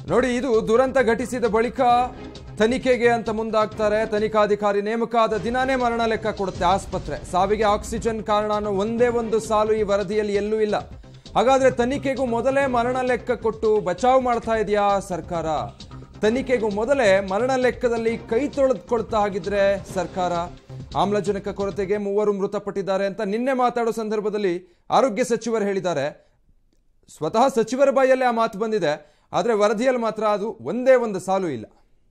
ನೋಡಿ ಇದು ದುರಂತ ಘಟಿಸಿದ ಬಳಿಕ ತನಿಖೆಗೆ ಅಂತ ಮುಂದಾಗ್ತಾರೆ ತನಿಖಾಧಿಕಾರಿ ನೇಮಕ ಆದ ದಿನಾನೇ ಮರಣ ಲೆಕ್ಕ ಕೊಡುತ್ತೆ ಆಸ್ಪತ್ರೆ ಸಾವಿಗೆ ಆಕ್ಸಿಜನ್ ಕಾರಣ ಅನ್ನೋ ಒಂದೇ ಒಂದು ಸಾಲು ಈ ವರದಿಯಲ್ಲಿ ಎಲ್ಲೂ ಇಲ್ಲ ಹಾಗಾದ್ರೆ ತನಿಖೆಗೂ ಮೊದಲೇ ಮರಣ ಲೆಕ್ಕ ಕೊಟ್ಟು ಬಚಾವ್ ಮಾಡ್ತಾ ಇದೆಯಾ ಸರ್ಕಾರ ತನಿಖೆಗೂ ಮೊದಲೇ ಮರಣ ಲೆಕ್ಕದಲ್ಲಿ ಕೈ ತೊಳೆದುಕೊಳ್ತಾ ಆಗಿದ್ರೆ ಸರ್ಕಾರ ಆಮ್ಲಜನಕ ಕೊರತೆಗೆ ಮೂವರು ಮೃತಪಟ್ಟಿದ್ದಾರೆ ಅಂತ ನಿನ್ನೆ ಮಾತಾಡೋ ಸಂದರ್ಭದಲ್ಲಿ ಆರೋಗ್ಯ ಸಚಿವರು ಹೇಳಿದ್ದಾರೆ ಸ್ವತಃ ಸಚಿವರ ಬಾಯಲ್ಲೇ ಆ ಮಾತು ಬಂದಿದೆ ಆದರೆ ವರದಿಯಲ್ಲಿ ಮಾತ್ರ ಅದು ಒಂದೇ ಒಂದು ಸಾಲು ಇಲ್ಲ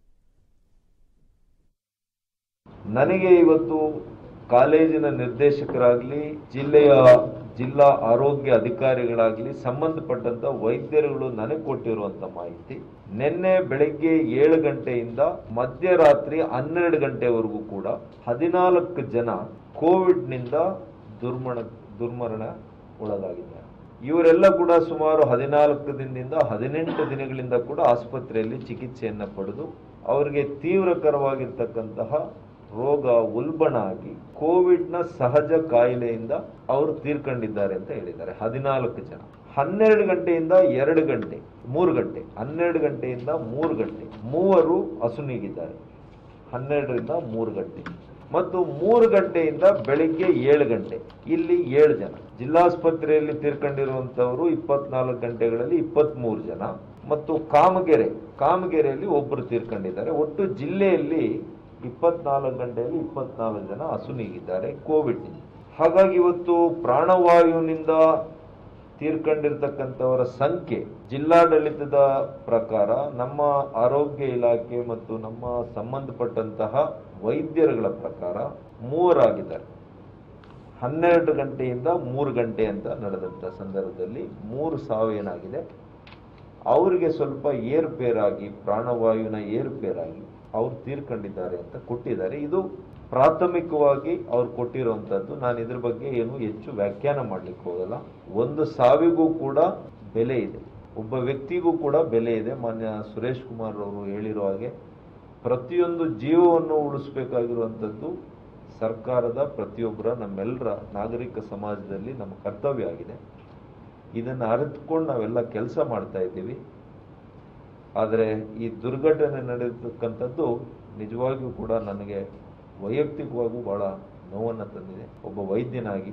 ನನಗೆ ಇವತ್ತು ಕಾಲೇಜಿನ ನಿರ್ದೇಶಕರಾಗ್ಲಿ ಜಿಲ್ಲೆಯ ಜಿಲ್ಲಾ ಆರೋಗ್ಯ ಅಧಿಕಾರಿಗಳಾಗ್ಲಿ ಸಂಬಂಧಪಟ್ಟಂತ ವೈದ್ಯರುಗಳು ನನಗೆ ಕೊಟ್ಟಿರುವಂತ ಮಾಹಿತಿ ನಿನ್ನೆ ಬೆಳಗ್ಗೆ ಏಳು ಗಂಟೆಯಿಂದ ಮಧ್ಯರಾತ್ರಿ ಹನ್ನೆರಡು ಗಂಟೆವರೆಗೂ ಕೂಡ ಹದಿನಾಲ್ಕು ಜನ ಕೋವಿಡ್ ನಿಂದ ದುರ್ಮರಣ ದುರ್ಮರಣ ಒಳಗಾಗಿದ್ದಾರೆ ಇವರೆಲ್ಲ ಕೂಡ ಸುಮಾರು ಹದಿನಾಲ್ಕು ದಿನದಿಂದ ಹದಿನೆಂಟು ದಿನಗಳಿಂದ ಕೂಡ ಆಸ್ಪತ್ರೆಯಲ್ಲಿ ಚಿಕಿತ್ಸೆಯನ್ನ ಪಡೆದು ಅವರಿಗೆ ತೀವ್ರಕರವಾಗಿರ್ತಕ್ಕಂತಹ ರೋಗ ಉಲ್ಬಣ ಆಗಿ ಕೋವಿಡ್ ನ ಸಹಜ ಕಾಯಿಲೆಯಿಂದ ಅವರು ತೀರ್ಕೊಂಡಿದ್ದಾರೆ ಅಂತ ಹೇಳಿದ್ದಾರೆ ಹದಿನಾಲ್ಕು ಜನ ಹನ್ನೆರಡು ಗಂಟೆಯಿಂದ ಎರಡು ಗಂಟೆ ಮೂರು ಗಂಟೆ ಹನ್ನೆರಡು ಗಂಟೆಯಿಂದ ಮೂರು ಗಂಟೆ ಮೂವರು ಅಸುನೀಗಿದ್ದಾರೆ ಹನ್ನೆರಡರಿಂದ ಮೂರು ಗಂಟೆ ಮತ್ತು ಮೂರು ಗಂಟೆಯಿಂದ ಬೆಳಿಗ್ಗೆ ಏಳು ಗಂಟೆ ಇಲ್ಲಿ ಏಳು ಜನ ಜಿಲ್ಲಾಸ್ಪತ್ರೆಯಲ್ಲಿ ತೀರ್ಕೊಂಡಿರುವಂತವರು ಇಪ್ಪತ್ನಾಲ್ಕು ಗಂಟೆಗಳಲ್ಲಿ ಇಪ್ಪತ್ಮೂರು ಜನ ಮತ್ತು ಕಾಮಗೆರೆ ಕಾಮಗೆರೆಯಲ್ಲಿ ಒಬ್ಬರು ತೀರ್ಕೊಂಡಿದ್ದಾರೆ ಒಟ್ಟು ಜಿಲ್ಲೆಯಲ್ಲಿ ಇಪ್ಪತ್ನಾಲ್ಕು ಗಂಟೆಯಲ್ಲಿ ಇಪ್ಪತ್ನಾಲ್ಕು ಜನ ಅಸುನೀಗಿದ್ದಾರೆ ಕೋವಿಡ್ ಹಾಗಾಗಿ ಇವತ್ತು ಪ್ರಾಣವಾಯುವಿನಿಂದ ತೀರ್ಕೊಂಡಿರ್ತಕ್ಕಂಥವರ ಸಂಖ್ಯೆ ಜಿಲ್ಲಾಡಳಿತದ ಪ್ರಕಾರ ನಮ್ಮ ಆರೋಗ್ಯ ಇಲಾಖೆ ಮತ್ತು ನಮ್ಮ ಸಂಬಂಧಪಟ್ಟಂತಹ ವೈದ್ಯರುಗಳ ಪ್ರಕಾರ ಮೂವರಾಗಿದ್ದಾರೆ ಹನ್ನೆರಡು ಗಂಟೆಯಿಂದ ಮೂರು ಗಂಟೆ ಅಂತ ನಡೆದಂಥ ಸಂದರ್ಭದಲ್ಲಿ ಮೂರು ಸಾವು ಏನಾಗಿದೆ ಅವರಿಗೆ ಸ್ವಲ್ಪ ಏರುಪೇರಾಗಿ ಪ್ರಾಣವಾಯುವಿನ ಏರುಪೇರಾಗಿ ಅವ್ರು ತೀರ್ಕೊಂಡಿದ್ದಾರೆ ಅಂತ ಕೊಟ್ಟಿದ್ದಾರೆ ಇದು ಪ್ರಾಥಮಿಕವಾಗಿ ಅವ್ರು ಕೊಟ್ಟಿರುವಂತದ್ದು ನಾನು ಇದ್ರ ಬಗ್ಗೆ ಏನು ಹೆಚ್ಚು ವ್ಯಾಖ್ಯಾನ ಮಾಡ್ಲಿಕ್ಕೆ ಹೋಗಲ್ಲ ಒಂದು ಸಾವಿಗೂ ಕೂಡ ಬೆಲೆ ಇದೆ ಒಬ್ಬ ವ್ಯಕ್ತಿಗೂ ಕೂಡ ಬೆಲೆ ಇದೆ ಮಾನ್ಯ ಸುರೇಶ್ ಕುಮಾರ್ ಅವರು ಹೇಳಿರೋ ಹಾಗೆ ಪ್ರತಿಯೊಂದು ಜೀವವನ್ನು ಉಳಿಸ್ಬೇಕಾಗಿರುವಂಥದ್ದು ಸರ್ಕಾರದ ಪ್ರತಿಯೊಬ್ಬರ ನಮ್ಮೆಲ್ಲರ ನಾಗರಿಕ ಸಮಾಜದಲ್ಲಿ ನಮ್ಮ ಕರ್ತವ್ಯ ಆಗಿದೆ ಇದನ್ನು ಅರಿತುಕೊಂಡು ನಾವೆಲ್ಲ ಕೆಲಸ ಮಾಡ್ತಾ ಇದ್ದೀವಿ ಆದರೆ ಈ ದುರ್ಘಟನೆ ನಡೆದಕ್ಕಂಥದ್ದು ನಿಜವಾಗಿಯೂ ಕೂಡ ನನಗೆ ವೈಯಕ್ತಿಕವಾಗೂ ಬಹಳ ನೋವನ್ನು ತಂದಿದೆ ಒಬ್ಬ ವೈದ್ಯನಾಗಿ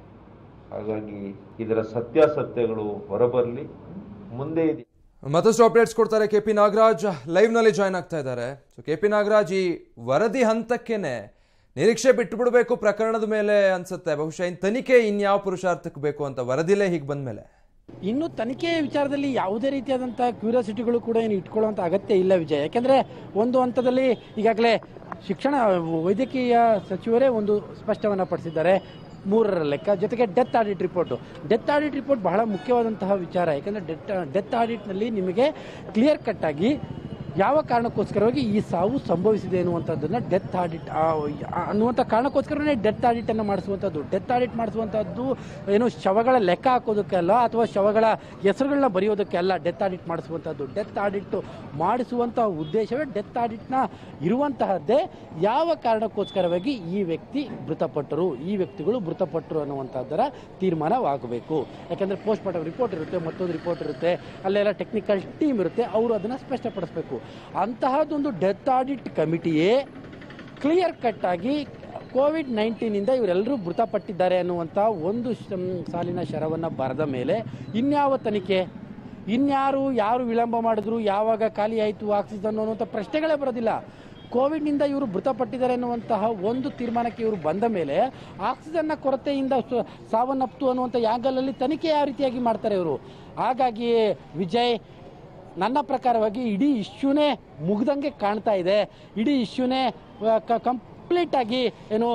ಹಾಗಾಗಿ ಇದರ ಸತ್ಯಾಸತ್ಯಗಳು ಹೊರಬರಲಿ ಮುಂದೆ ಇದೆ ಮತ್ತಷ್ಟು ಅಪ್ಡೇಟ್ಸ್ ಕೊಡ್ತಾರೆ ಕೆ ಪಿ ನಾಗರಾಜ್ ಲೈವ್ ನಲ್ಲಿ ಜಾಯ್ನ್ ಆಗ್ತಾ ಇದ್ದಾರೆ ಸೊ ಕೆ ಪಿ ನಾಗರಾಜ್ ಈ ವರದಿ ಹಂತಕ್ಕೇನೆ ನಿರೀಕ್ಷೆ ಬಿಟ್ಟುಬಿಡಬೇಕು ಪ್ರಕರಣದ ಮೇಲೆ ಅನ್ಸುತ್ತೆ ಬಹುಶಃ ಇನ್ ತನಿಖೆ ಇನ್ಯಾವ ಪುರುಷಾರ್ಥಕ್ಕೆ ಬೇಕು ಅಂತ ವರದಿಲೇ ಹೀಗೆ ಬಂದ್ಮೇಲೆ ಇನ್ನು ತನಿಖೆ ವಿಚಾರದಲ್ಲಿ ಯಾವುದೇ ರೀತಿಯಾದಂಥ ಕ್ಯೂರಿಯಾಸಿಟಿಗಳು ಕೂಡ ಏನು ಇಟ್ಕೊಳ್ಳುವಂಥ ಅಗತ್ಯ ಇಲ್ಲ ವಿಜಯ್ ಯಾಕೆಂದ್ರೆ ಒಂದು ಹಂತದಲ್ಲಿ ಈಗಾಗಲೇ ಶಿಕ್ಷಣ ವೈದ್ಯಕೀಯ ಸಚಿವರೇ ಒಂದು ಸ್ಪಷ್ಟವನ್ನ ಪಡಿಸಿದ್ದಾರೆ ಮೂರರ ಲೆಕ್ಕ ಜೊತೆಗೆ death audit report death audit report ಬಹಳ ಮುಖ್ಯವಾದಂತಹ ವಿಚಾರ ಯಾಕಂದ್ರೆ ಡೆತ್ ಡೆತ್ ಆಡಿಟ್ನಲ್ಲಿ ನಿಮಗೆ ಕ್ಲಿಯರ್ ಕಟ್ ಆಗಿ ಯಾವ ಕಾರಣಕ್ಕೋಸ್ಕರವಾಗಿ ಈ ಸಾವು ಸಂಭವಿಸಿದೆ ಅನ್ನುವಂಥದ್ದನ್ನ ಡೆತ್ ಆಡಿಟ್ ಅನ್ನುವಂಥ ಕಾರಣಕ್ಕೋಸ್ಕರನೇ ಡೆತ್ ಆಡಿಟ್ ಅನ್ನು ಮಾಡಿಸುವಂಥದ್ದು ಡೆತ್ ಆಡಿಟ್ ಮಾಡಿಸುವಂಥದ್ದು ಏನು ಶವಗಳ ಲೆಕ್ಕ ಹಾಕೋದಕ್ಕೆ ಅಲ್ಲ ಅಥವಾ ಶವಗಳ ಹೆಸರುಗಳನ್ನ ಬರೆಯೋದಕ್ಕೆ ಅಲ್ಲ ಡೆತ್ ಆಡಿಟ್ ಮಾಡಿಸುವಂಥದ್ದು ಡೆತ್ ಆಡಿಟ್ ಮಾಡಿಸುವಂತಹ ಉದ್ದೇಶವೇ ಡೆತ್ ಆಡಿಟ್ನ ಇರುವಂತಹದ್ದೇ ಯಾವ ಕಾರಣಕ್ಕೋಸ್ಕರವಾಗಿ ಈ ವ್ಯಕ್ತಿ ಮೃತಪಟ್ಟರು ಈ ವ್ಯಕ್ತಿಗಳು ಮೃತಪಟ್ಟರು ಅನ್ನುವಂಥದ್ದರ ತೀರ್ಮಾನವಾಗಬೇಕು ಯಾಕಂದ್ರೆ ಪೋಸ್ಟ್ ಮಾರ್ಟಮ್ ರಿಪೋರ್ಟ್ ಇರುತ್ತೆ ಮತ್ತೊಂದು ರಿಪೋರ್ಟ್ ಇರುತ್ತೆ ಅಲ್ಲೆಲ್ಲ ಟೆಕ್ನಿಕಲ್ ಟೀಮ್ ಇರುತ್ತೆ ಅವರು ಅದನ್ನು ಸ್ಪಷ್ಟಪಡಿಸಬೇಕು ಅಂತಹದೊಂದು ಡೆತ್ ಆಡಿಟ್ ಕಮಿಟಿಯೇ ಕ್ಲಿಯರ್ ಕಟ್ ಆಗಿ ಕೋವಿಡ್ ನೈನ್ಟೀನಿಂದ ಇವರೆಲ್ಲರೂ ಮೃತಪಟ್ಟಿದ್ದಾರೆ ಅನ್ನುವಂಥ ಒಂದು ಶ- ಸಾಲಿನ ಶರವನ್ನು ಬರೆದ ಮೇಲೆ ಇನ್ಯಾವ ತನಿಖೆ ಇನ್ಯಾರು ಯಾರು ವಿಳಂಬ ಮಾಡಿದ್ರು ಯಾವಾಗ ಖಾಲಿ ಆಯಿತು ಆಕ್ಸಿಜನ್ ಅನ್ನುವಂಥ ಪ್ರಶ್ನೆಗಳೇ ಬರೋದಿಲ್ಲ ಕೋವಿಡ್ನಿಂದ ಇವರು ಮೃತಪಟ್ಟಿದ್ದಾರೆ ಅನ್ನುವಂತಹ ಒಂದು ತೀರ್ಮಾನಕ್ಕೆ ಇವರು ಬಂದ ಮೇಲೆ ಆಕ್ಸಿಜನ್ನ ಕೊರತೆಯಿಂದ ಸ- ಸಾವನ್ನಪ್ತು ಅನ್ನುವಂಥ ಯಾಂಗಲಲ್ಲಿ ತನಿಖೆ ಯಾವ ರೀತಿಯಾಗಿ ಮಾಡ್ತಾರೆ ಇವರು ಹಾಗಾಗಿ ವಿಜಯ್ ನನ್ನ ಪ್ರಕಾರವಾಗಿ ಇಡೀ ಇಶ್ಯೂನೇ ಮುಗ್ದಂಗೆ ಕಾಣ್ತಾ ಇದೆ ಇಡೀ ಇಶ್ಯೂನೇ ಕಂಪ್ಲೀಟ್ ಆಗಿ ಏನು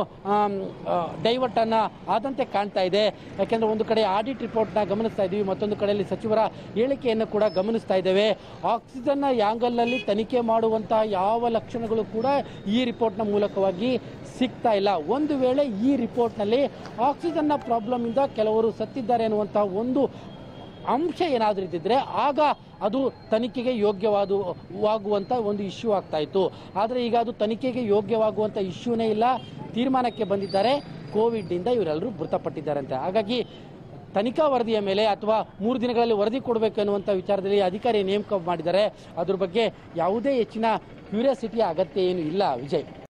ಡೈವರ್ಟ್ ಅನ್ನ ಆದಂತೆ ಕಾಣ್ತಾ ಇದೆ ಯಾಕೆಂದ್ರೆ ಒಂದು ಕಡೆ ಆಡಿಟ್ ರಿಪೋರ್ಟ್ನ ಗಮನಿಸ್ತಾ ಇದ್ದೀವಿ ಮತ್ತೊಂದು ಕಡೆಯಲ್ಲಿ ಸಚಿವರ ಹೇಳಿಕೆಯನ್ನು ಕೂಡ ಗಮನಿಸ್ತಾ ಇದ್ದೇವೆ ಆಕ್ಸಿಜನ್ನ ಯಾಂಗಲ್ನಲ್ಲಿ ತನಿಖೆ ಮಾಡುವಂತಹ ಯಾವ ಲಕ್ಷಣಗಳು ಕೂಡ ಈ ರಿಪೋರ್ಟ್ನ ಮೂಲಕವಾಗಿ ಸಿಗ್ತಾ ಇಲ್ಲ ಒಂದು ವೇಳೆ ಈ ರಿಪೋರ್ಟ್ನಲ್ಲಿ ಆಕ್ಸಿಜನ್ನ ಪ್ರಾಬ್ಲಮ್ ಇಂದ ಕೆಲವರು ಸತ್ತಿದ್ದಾರೆ ಅನ್ನುವಂತಹ ಒಂದು ಅಂಶ ಏನಾದರೂ ಇದ್ದಿದ್ರೆ ಆಗ ಅದು ತನಿಖೆಗೆ ಯೋಗ್ಯವಾದ ವಾಗುವಂತ ಒಂದು ಇಶ್ಯೂ ಆಗ್ತಾ ಇತ್ತು ಆದರೆ ಈಗ ಅದು ತನಿಖೆಗೆ ಯೋಗ್ಯವಾಗುವಂತ ಇಶ್ಯೂನೇ ಇಲ್ಲ ತೀರ್ಮಾನಕ್ಕೆ ಬಂದಿದ್ದಾರೆ ಕೋವಿಡ್ ಇಂದ ಇವರೆಲ್ಲರೂ ಮೃತಪಟ್ಟಿದ್ದಾರೆ ಅಂತ ಹಾಗಾಗಿ ತನಿಖಾ ವರದಿಯ ಮೇಲೆ ಅಥವಾ ಮೂರು ದಿನಗಳಲ್ಲಿ ವರದಿ ಕೊಡಬೇಕು ಅನ್ನುವಂಥ ವಿಚಾರದಲ್ಲಿ ಅಧಿಕಾರಿ ನೇಮಕ ಮಾಡಿದ್ದಾರೆ ಅದ್ರ ಬಗ್ಗೆ ಯಾವುದೇ ಹೆಚ್ಚಿನ ಕ್ಯೂರಿಯಾಸಿಟಿಯ ಅಗತ್ಯ ಏನು ಇಲ್ಲ ವಿಜಯ್